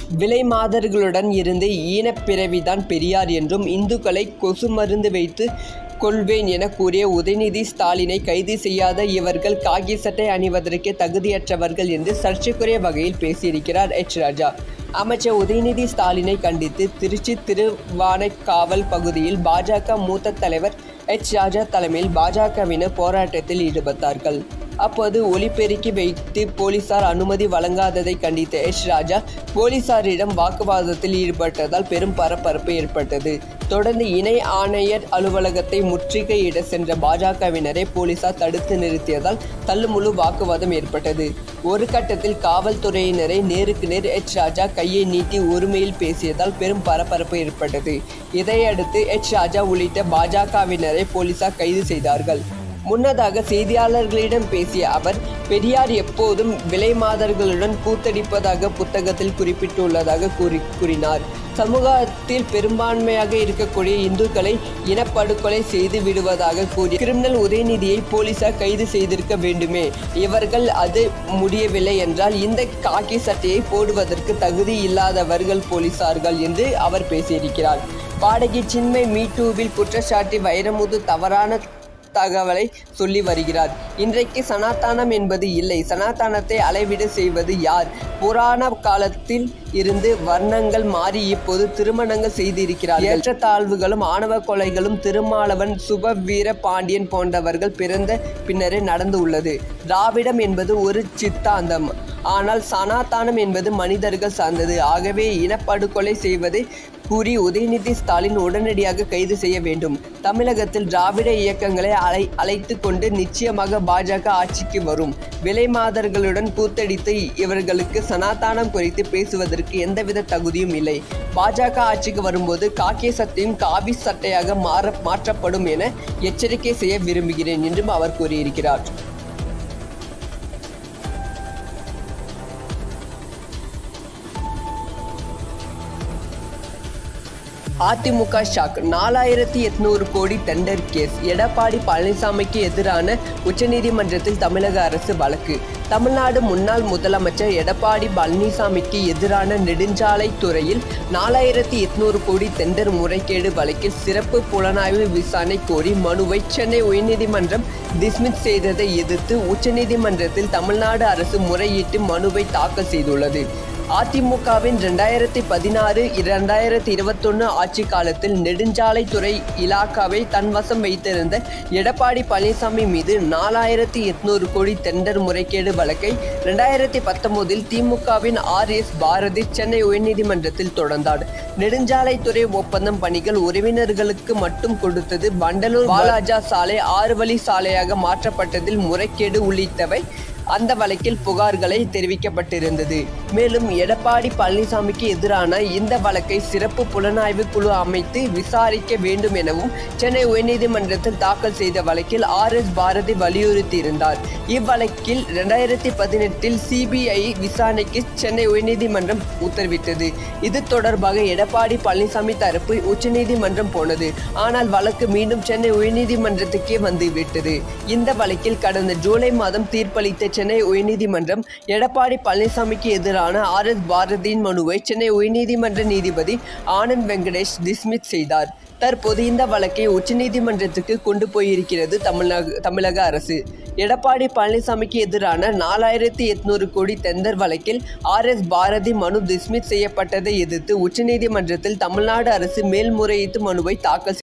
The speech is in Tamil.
விலை மாதர்களுடன் இருந்து ஈனப்பிறவிதான் பெரியார் என்றும் இந்துக்களை கொசு மருந்து வைத்து கொள்வேன் என கூறிய உதயநிதி ஸ்டாலினை கைது செய்யாத இவர்கள் காக்கி சட்டை அணிவதற்கே தகுதியற்றவர்கள் என்று சர்ச்சைக்குரிய வகையில் பேசியிருக்கிறார் எச் ராஜா அமைச்சர் உதயநிதி ஸ்டாலினை கண்டித்து திருச்சி திருவானைக்காவல் பகுதியில் பாஜக மூத்த தலைவர் எச் ராஜா தலைமையில் பாஜகவினர் போராட்டத்தில் ஈடுபட்டார்கள் அப்போது ஒலிபெருக்கி வைத்து போலீசார் அனுமதி வழங்காததை கண்டித்த எச் ராஜா போலீசாரிடம் வாக்குவாதத்தில் ஈடுபட்டதால் பெரும் பரபரப்பு ஏற்பட்டது தொடர்ந்து இணை ஆணையர் அலுவலகத்தை முற்றுகையிட சென்ற பாஜகவினரை போலீசார் தடுத்து நிறுத்தியதால் தள்ளுமுழு வாக்குவாதம் ஏற்பட்டது ஒரு கட்டத்தில் காவல்துறையினரை நேருக்கு நேர் எச் ராஜா கையை நீட்டி ஒருமையில் பேசியதால் பெரும் பரபரப்பு ஏற்பட்டது இதையடுத்து எச் ராஜா உள்ளிட்ட பாஜகவினரை போலீசார் கைது செய்தார்கள் முன்னதாக செய்தியாளர்களிடம் பேசிய அவர் பெரியார் எப்போதும் விலை மாதர்களுடன் கூத்தடிப்பதாக புத்தகத்தில் குறிப்பிட்டுள்ளதாக கூறி கூறினார் சமூகத்தில் பெரும்பான்மையாக இருக்கக்கூடிய இந்துக்களை இனப்படுகொலை செய்து விடுவதாக கூறி கிரிமினல் உதயநிதியை போலீசார் கைது செய்திருக்க வேண்டுமே இவர்கள் அது முடியவில்லை என்றால் இந்த காக்கி சட்டையை போடுவதற்கு தகுதி இல்லாதவர்கள் போலீசார்கள் என்று அவர் பேசியிருக்கிறார் பாடகி சின்மை மீட்டூவில் குற்றச்சாட்டி வைரமுது தவறான தகவலை சொல்லி வருகிறார் இன்றைக்கு சனாதானம் என்பது இல்லை சனாதானத்தை அளவிட செய்வது யார் புராண காலத்தில் இருந்து வர்ணங்கள் மாறி இப்போது திருமணங்கள் செய்திருக்கிறார் ஏற்றத்தாழ்வுகளும் ஆணவ கொலைகளும் திருமாலவன் சுபவீர பாண்டியன் போன்றவர்கள் பிறந்த பின்னரே நடந்து உள்ளது திராவிடம் என்பது ஒரு சித்தாந்தம் ஆனால் சனாதானம் என்பது மனிதர்கள் சார்ந்தது ஆகவே இனப்படுகொலை செய்வதை கூறி உதயநிதி ஸ்டாலின் உடனடியாக கைது செய்ய வேண்டும் தமிழகத்தில் திராவிட இயக்கங்களை அழை அழைத்து கொண்டு நிச்சயமாக பாஜக ஆட்சிக்கு வரும் விலை மாதர்களுடன் கூத்தடித்து இவர்களுக்கு சனாதானம் குறித்து பேசுவதற்கு எந்தவித தகுதியும் இல்லை பாஜக ஆட்சிக்கு வரும்போது காக்கே சட்டையும் காவி சட்டையாக மாற மாற்றப்படும் என எச்சரிக்கை செய்ய விரும்புகிறேன் என்றும் அவர் கூறியிருக்கிறார் அதிமுக ஷாக் நாலாயிரத்தி எட்நூறு கோடி டெண்டர் கேஸ் எடப்பாடி பழனிசாமிக்கு எதிரான உச்சநீதிமன்றத்தில் தமிழக அரசு வழக்கு தமிழ்நாடு முன்னாள் முதலமைச்சர் எடப்பாடி பழனிசாமிக்கு எதிரான நெடுஞ்சாலை துறையில் நாலாயிரத்தி எட்நூறு கோடி டெண்டர் முறைகேடு வழக்கில் சிறப்பு புலனாய்வு விசாரணை கோரி மனுவை சென்னை உயர்நீதிமன்றம் டிஸ்மிஸ் செய்ததை எதிர்த்து உச்சநீதிமன்றத்தில் தமிழ்நாடு அரசு முறையீட்டு மனுவை தாக்கல் செய்துள்ளது அதிமுகவின் ரெண்டாயிரத்தி பதினாறு இரண்டாயிரத்தி இருபத்தொன்று ஆட்சி காலத்தில் நெடுஞ்சாலைத்துறை இலாக்காவை தன்வசம் வைத்திருந்த எடப்பாடி பழனிசாமி மீது நாலாயிரத்தி எட்நூறு கோடி டெண்டர் முறைகேடு வழக்கை ரெண்டாயிரத்தி பத்தொன்பதில் திமுகவின் ஆர் எஸ் பாரதி சென்னை உயர்நீதிமன்றத்தில் தொடர்ந்தார் நெடுஞ்சாலைத்துறை ஒப்பந்தம் பணிகள் உறவினர்களுக்கு மட்டும் கொடுத்தது வண்டலூர் வாலாஜா சாலை ஆறு வழி சாலையாக மாற்றப்பட்டதில் முறைகேடு உள்ளிட்டவை அந்த வழக்கில் புகார்களை தெரிவிக்கப்பட்டிருந்தது மேலும் எடப்பாடி பழனிசாமிக்கு எதிரான இந்த வழக்கை சிறப்பு புலனாய்வு குழு அமைத்து விசாரிக்க வேண்டும் எனவும் சென்னை உயர்நீதிமன்றத்தில் தாக்கல் செய்த வழக்கில் ஆர் எஸ் பாரதி வலியுறுத்தியிருந்தார் இவ்வழக்கில் இரண்டாயிரத்தி பதினெட்டில் சிபிஐ விசாரணைக்கு சென்னை உயர்நீதிமன்றம் உத்தரவிட்டது இது தொடர்பாக எடப்பாடி பழனிசாமி தரப்பு உச்சநீதிமன்றம் போனது ஆனால் வழக்கு மீண்டும் சென்னை உயர்நீதிமன்றத்துக்கே வந்துவிட்டது இந்த வழக்கில் கடந்த ஜூலை மாதம் தீர்ப்பளித்த சென்னை உயர்நீதிமன்றம் எடப்பாடி பழனிசாமிக்கு எதிரான ஆர் எஸ் பாரதியின் மனுவை சென்னை உயர்நீதிமன்ற நீதிபதி ஆனந்த் வெங்கடேஷ் டிஸ்மிஸ் செய்தார் தற்போது இந்த வழக்கை உச்சநீதிமன்றத்துக்கு கொண்டு போயிருக்கிறது தமிழக தமிழக அரசு எடப்பாடி பழனிசாமிக்கு எதிரான நாலாயிரத்தி எட்நூறு கோடி டெண்டர் வழக்கில் ஆர் எஸ் பாரதி மனு டிஸ்மிஸ் செய்யப்பட்டதை எதிர்த்து உச்சநீதிமன்றத்தில் தமிழ்நாடு அரசு மேல்முறையீட்டு மனுவை தாக்கல்